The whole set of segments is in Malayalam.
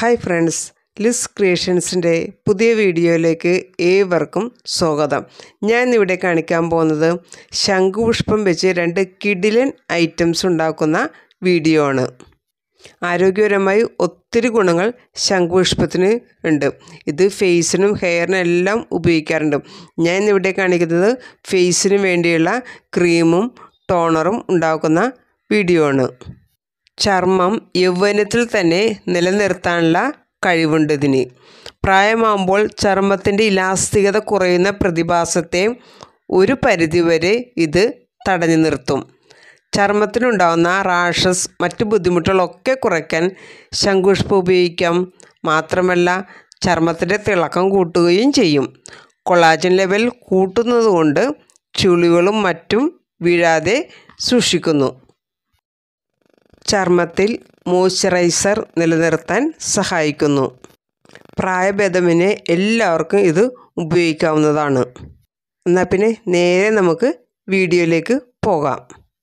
ഹായ് ഫ്രണ്ട്സ് ലിസ് ക്രിയേഷൻസിൻ്റെ പുതിയ വീഡിയോയിലേക്ക് ഏവർക്കും സ്വാഗതം ഞാൻ ഇവിടെ കാണിക്കാൻ പോകുന്നത് ശംഖുപുഷ്പം വെച്ച് രണ്ട് കിഡിലൻ ഐറ്റംസ് ഉണ്ടാക്കുന്ന വീഡിയോ ആണ് ആരോഗ്യപരമായി ഒത്തിരി ഗുണങ്ങൾ ശംഖുപുഷ്പത്തിന് ഉണ്ട് ഇത് ഫേസിനും ഹെയറിനും എല്ലാം ഉപയോഗിക്കാറുണ്ട് ഞാൻ ഇന്നിവിടെ കാണിക്കുന്നത് ഫേസിന് വേണ്ടിയുള്ള ക്രീമും ടോണറും ഉണ്ടാക്കുന്ന വീഡിയോ ആണ് ചർമ്മം യൗവനത്തിൽ തന്നെ നിലനിർത്താനുള്ള കഴിവുണ്ട് ഇതിന് പ്രായമാകുമ്പോൾ ചർമ്മത്തിൻ്റെ ഇലാസ്തികത കുറയുന്ന പ്രതിഭാസത്തെ ഒരു പരിധിവരെ ഇത് തടഞ്ഞു നിർത്തും ചർമ്മത്തിനുണ്ടാകുന്ന റാഷസ് മറ്റ് ബുദ്ധിമുട്ടുകളൊക്കെ കുറയ്ക്കാൻ ശംഖുഷ്പം ഉപയോഗിക്കാം മാത്രമല്ല ചർമ്മത്തിൻ്റെ തിളക്കം കൂട്ടുകയും ചെയ്യും കൊളാജൻ ലെവൽ കൂട്ടുന്നത് കൊണ്ട് ചുളികളും മറ്റും വീഴാതെ സൂക്ഷിക്കുന്നു ചർമ്മത്തിൽ മോയ്സ്ചറൈസർ നിലനിർത്താൻ സഹായിക്കുന്നു പ്രായഭേദമിന് എല്ലാവർക്കും ഇത് ഉപയോഗിക്കാവുന്നതാണ് എന്നാൽ പിന്നെ നേരെ നമുക്ക് വീഡിയോയിലേക്ക് പോകാം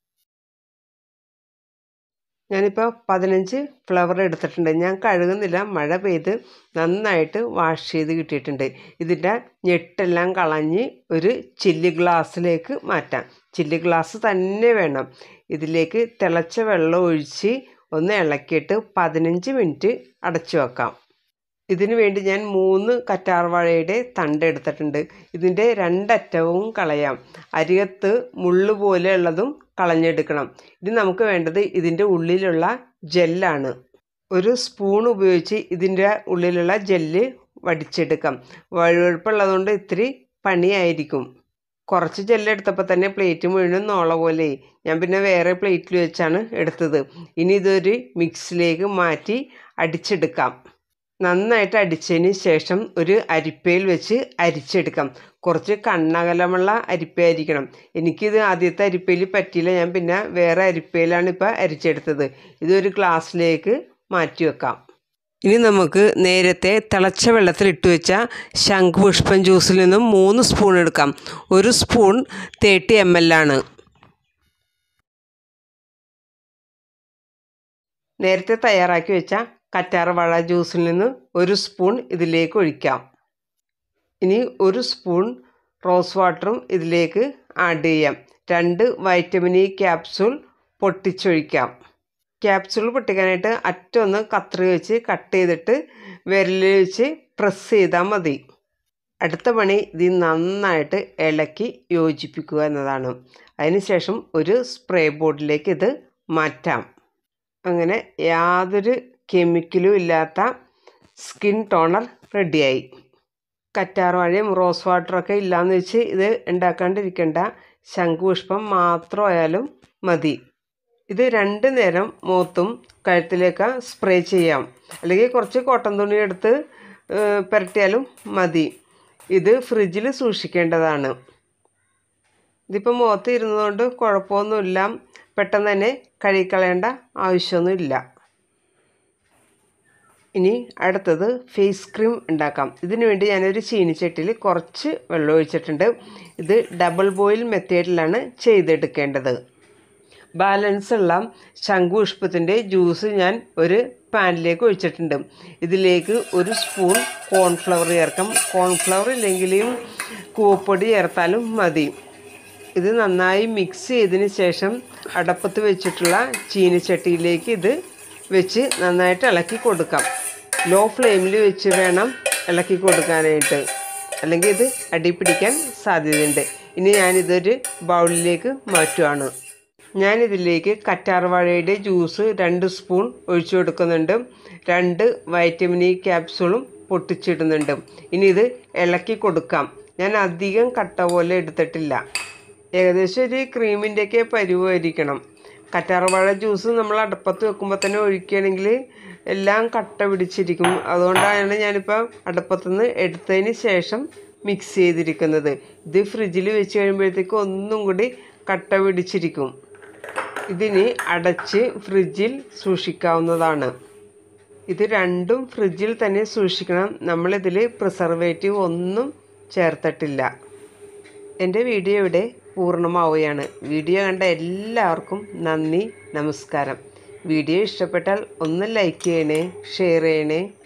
ഞാനിപ്പോൾ പതിനഞ്ച് ഫ്ലവർ എടുത്തിട്ടുണ്ട് ഞാൻ കഴുകുന്നില്ല മഴ പെയ്ത് നന്നായിട്ട് വാഷ് ചെയ്ത് കിട്ടിയിട്ടുണ്ട് ഇതിൻ്റെ ഞെട്ടെല്ലാം കളഞ്ഞ് ഒരു ചില്ലി ഗ്ലാസ്സിലേക്ക് മാറ്റാം ചില്ലി ഗ്ലാസ് തന്നെ വേണം ഇതിലേക്ക് തിളച്ച വെള്ളം ഒഴിച്ച് ഒന്ന് ഇളക്കിയിട്ട് പതിനഞ്ച് മിനിറ്റ് അടച്ചു വെക്കാം ഇതിനു വേണ്ടി ഞാൻ മൂന്ന് കറ്റാർവാഴയുടെ തണ്ട് എടുത്തിട്ടുണ്ട് ഇതിൻ്റെ രണ്ടറ്റവും കളയാം അരികത്ത് മുള്ളു പോലെയുള്ളതും കളഞ്ഞെടുക്കണം ഇത് നമുക്ക് വേണ്ടത് ഇതിൻ്റെ ഉള്ളിലുള്ള ജെല്ലാണ് ഒരു സ്പൂൺ ഉപയോഗിച്ച് ഇതിൻ്റെ ഉള്ളിലുള്ള ജെല്ല് വടിച്ചെടുക്കാം വഴുവഴുപ്പുള്ളതുകൊണ്ട് ഇത്തിരി പണിയായിരിക്കും കുറച്ച് ജെല്ലെടുത്തപ്പോൾ തന്നെ പ്ലേറ്റ് മുഴുവൻ നോള പോലെ ഞാൻ പിന്നെ വേറെ പ്ലേറ്റിൽ വെച്ചാണ് എടുത്തത് ഇനി ഇതൊരു മിക്സിലേക്ക് മാറ്റി അടിച്ചെടുക്കാം നന്നായിട്ട് അടിച്ചതിന് ശേഷം ഒരു അരിപ്പയിൽ വെച്ച് അരിച്ചെടുക്കാം കുറച്ച് കണ്ണകലമുള്ള അരിപ്പയായിരിക്കണം എനിക്കിത് ആദ്യത്തെ അരിപ്പയിൽ പറ്റിയില്ല ഞാൻ പിന്നെ വേറെ അരിപ്പയിലാണ് ഇപ്പോൾ അരിച്ചെടുത്തത് ഇതൊരു ഗ്ലാസ്സിലേക്ക് മാറ്റി വെക്കാം ഇനി നമുക്ക് നേരത്തെ തിളച്ച വെള്ളത്തിൽ ഇട്ട് വെച്ച ശംഖുപുഷ്പം ജ്യൂസിൽ നിന്നും മൂന്ന് സ്പൂൺ എടുക്കാം ഒരു സ്പൂൺ തേർട്ടി എം എൽ ആണ് നേരത്തെ തയ്യാറാക്കി വെച്ച കറ്റാർവാഴ ജ്യൂസിൽ നിന്ന് ഒരു സ്പൂൺ ഇതിലേക്ക് ഒഴിക്കാം ഇനി ഒരു സ്പൂൺ റോസ് വാട്ടറും ഇതിലേക്ക് ആഡ് ചെയ്യാം രണ്ട് വൈറ്റമിൻ ഇ ക്യാപ്സൂൾ പൊട്ടിച്ചൊഴിക്കാം ക്യാപ്സൂൾ പൊട്ടിക്കാനായിട്ട് അറ്റൊന്ന് കത്രി വെച്ച് കട്ട് ചെയ്തിട്ട് വിരലിൽ വെച്ച് പ്രസ് ചെയ്താൽ മതി അടുത്ത പണി ഇത് നന്നായിട്ട് ഇളക്കി യോജിപ്പിക്കുക എന്നതാണ് അതിനുശേഷം ഒരു സ്പ്രേ ബോർഡിലേക്ക് ഇത് മാറ്റാം അങ്ങനെ യാതൊരു കെമിക്കലും ഇല്ലാത്ത സ്കിൻ ടോണർ റെഡിയായി കറ്റാർവാഴയും റോസ് വാട്ടറൊക്കെ ഇല്ലയെന്ന് വെച്ച് ഇത് ഉണ്ടാക്കാണ്ടിരിക്കേണ്ട ശംഖുപുഷ്പം മാത്രമായാലും മതി ഇത് രണ്ട് നേരം മുഖത്തും കഴുത്തിലേക്ക് സ്പ്രേ ചെയ്യാം അല്ലെങ്കിൽ കുറച്ച് കോട്ടൺ തുണി എടുത്ത് പുരട്ടിയാലും മതി ഇത് ഫ്രിഡ്ജിൽ സൂക്ഷിക്കേണ്ടതാണ് ഇതിപ്പോൾ മുഖത്ത് ഇരുന്നതുകൊണ്ട് കുഴപ്പമൊന്നുമില്ല പെട്ടെന്ന് തന്നെ കഴുകിക്കളയേണ്ട ആവശ്യമൊന്നുമില്ല ഇനി അടുത്തത് ഫേസ് ക്രീം ഉണ്ടാക്കാം ഇതിനു വേണ്ടി ഞാനൊരു ചീനിച്ചട്ടിയിൽ കുറച്ച് വെള്ളം ഒഴിച്ചിട്ടുണ്ട് ഇത് ഡബിൾ ബോയിൽ മെത്തേഡിലാണ് ചെയ്തെടുക്കേണ്ടത് ബാലൻസ് ഉള്ള ശംഖുപുഷ്പത്തിൻ്റെ ജ്യൂസ് ഞാൻ ഒരു പാനിലേക്ക് ഒഴിച്ചിട്ടുണ്ട് ഇതിലേക്ക് ഒരു സ്പൂൺ കോൺഫ്ലവർ ചേർക്കാം കോൺഫ്ലവർ ഇല്ലെങ്കിലും കൂവപ്പൊടി ചേർത്താലും മതി ഇത് നന്നായി മിക്സ് ചെയ്തതിന് ശേഷം അടപ്പത്ത് വെച്ചിട്ടുള്ള ചീനിച്ചട്ടിയിലേക്ക് ഇത് വെച്ച് നന്നായിട്ട് ഇളക്കി കൊടുക്കാം ലോ ഫ്ലെയിമിൽ വെച്ച് വേണം ഇളക്കി കൊടുക്കാനായിട്ട് അല്ലെങ്കിൽ ഇത് അടി പിടിക്കാൻ സാധ്യതയുണ്ട് ഇനി ഞാനിതൊരു ബൗളിലേക്ക് മാറ്റുവാണ് ഞാനിതിലേക്ക് കറ്റാർവാഴയുടെ ജ്യൂസ് രണ്ട് സ്പൂൺ ഒഴിച്ചു കൊടുക്കുന്നുണ്ട് രണ്ട് വൈറ്റമിൻ ഇ ക്യാപ്സൂളും പൊട്ടിച്ചിടുന്നുണ്ട് ഇനി ഇത് ഇളക്കി കൊടുക്കാം ഞാൻ അധികം കട്ട പോലെ എടുത്തിട്ടില്ല ഏകദേശം ഒരു ക്രീമിൻ്റെയൊക്കെ പരുവായിരിക്കണം കറ്റാർവാഴ ജ്യൂസ് നമ്മൾ അടുപ്പത്ത് വെക്കുമ്പോൾ തന്നെ ഒഴിക്കുകയാണെങ്കിൽ എല്ലാം കട്ട പിടിച്ചിരിക്കും അതുകൊണ്ടാണ് ഞാനിപ്പോൾ അടുപ്പത്തുനിന്ന് എടുത്തതിന് ശേഷം മിക്സ് ചെയ്തിരിക്കുന്നത് ഇത് ഫ്രിഡ്ജിൽ വെച്ച് കഴിയുമ്പോഴത്തേക്ക് ഒന്നും കൂടി കട്ട പിടിച്ചിരിക്കും ഇതിന് അടച്ച് ഫ്രിഡ്ജിൽ സൂക്ഷിക്കാവുന്നതാണ് ഇത് രണ്ടും ഫ്രിഡ്ജിൽ തന്നെ സൂക്ഷിക്കണം നമ്മളിതിൽ പ്രിസർവേറ്റീവ് ഒന്നും ചേർത്തിട്ടില്ല എൻ്റെ വീഡിയോ ഇവിടെ പൂർണ്ണമാവുകയാണ് വീഡിയോ കണ്ട എല്ലാവർക്കും നന്ദി നമസ്കാരം വീഡിയോ ഇഷ്ടപ്പെട്ടാൽ ഒന്ന് ലൈക്ക് ചെയ്യണേ ഷെയർ ചെയ്യണേ